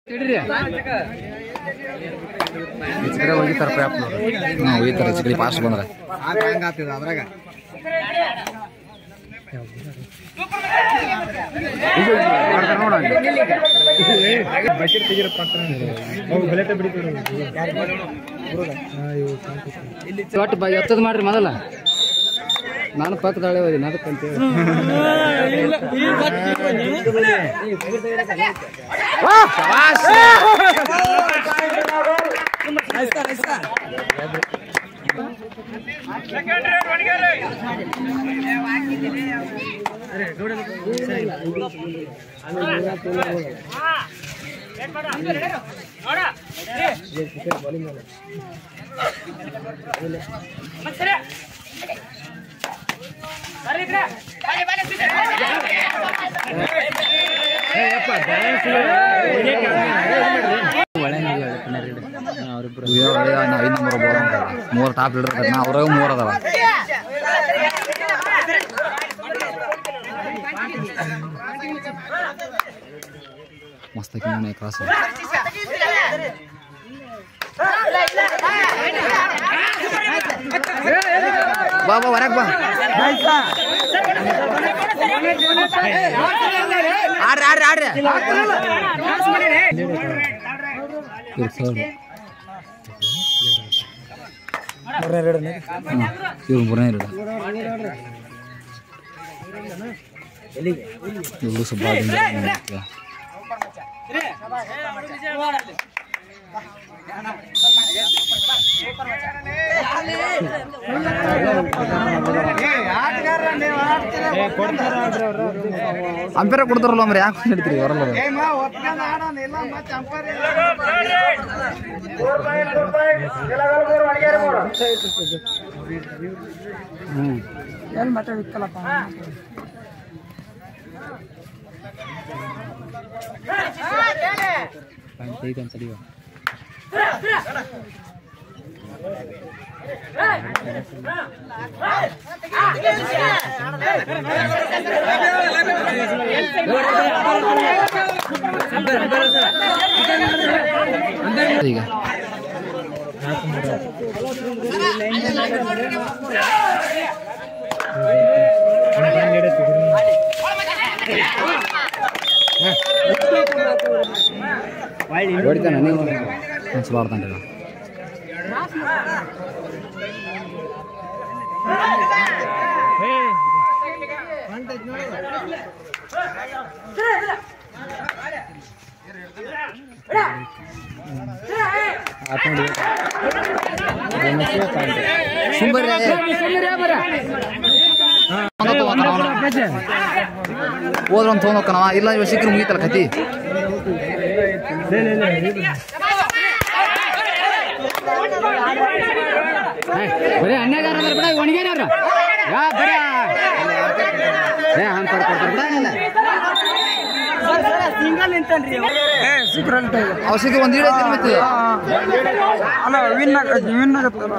ಕಡೆ ಹೋಗಿತ್ತಾರ ಪ್ಯಾಪ್ ಹಾಂ ಹೋಗಿತ್ತಾರ ಈ ಕಡೆ ಫಾಸ್ಟ್ ಬಂದ್ರೆ ಅದ್ರಾಗ ಒಟ್ಟು ಬ ಎತ್ತದ ಮಾಡ್ರಿ ಮೊದಲ ನಾನು ಪಕ್ಕದಾಳೆ ಹೋದಿನಿ ಅದಕ್ಕಂತೇಳಿ ಐದು ನಂಬರ್ ಮೂರು ಟಾಪ್ ಲೀಡರ್ ನಾ ಅವ್ರಾಗ ಮೂರು ಅದಾವ ಮಸ್ತ್ ಆಕಿ ಕ್ರಾಸ್ ಬಾ ಬಾ ಹೊರಗ್ ಬಾ ಆಡ್ರಿ ಆಡ್ರಿ ಆಡ್ರಿ ಇವ್ರು ಮೂರನೇ ಇರೋದು ಇವ್ರು ಸ್ವಲ್ಪ ಅಂಪೇರ ಕೊಡ್ತಾರಲ್ಲ ಮರಿ ಯಾಕೆ ನಡೀತೀರಿ ಅವರಲ್ಲ ತಡಿವ ಈಗ ಹೊಡಿತಾನೆ ನೀವು ಒಂದು ಆಡ್ತಾನೆ ಸುಂಬರ್ರಿ ಹೋದ್ರ ಒಂದು ತೊಗೊಂಡೋಕ್ಕನವ ಇಲ್ಲ ಇವ ಸಿಕ್ಕರು ಮುಗೀತಲ್ಲ ಕತಿ ಬರೀ ಅನ್ಯಾಗಾರ ಅಂದ್ರೆ ಬಿಡ ಒಣಗ್ಯಾರ ಯಾ ಬರೀ ಏ ಹಂಗೆ ಕೊಡ್ತಾರೆ ಬಿಡ ಔಷಧಿ ಒಂದು ಇಡೋ ಮತ್ತೆ ಅಲ್ಲ ವಿನ್ ವಿನ್ ಆಗತ್ತಲ್ಲ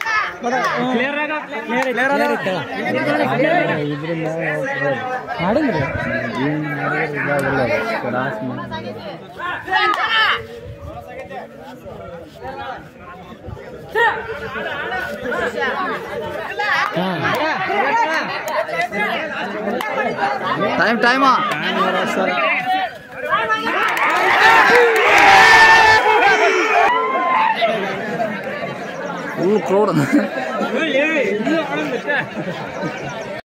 ಟೈಮ್ ಟೈಮ್ ಫುಲ್ ಕ್ರೌಡ್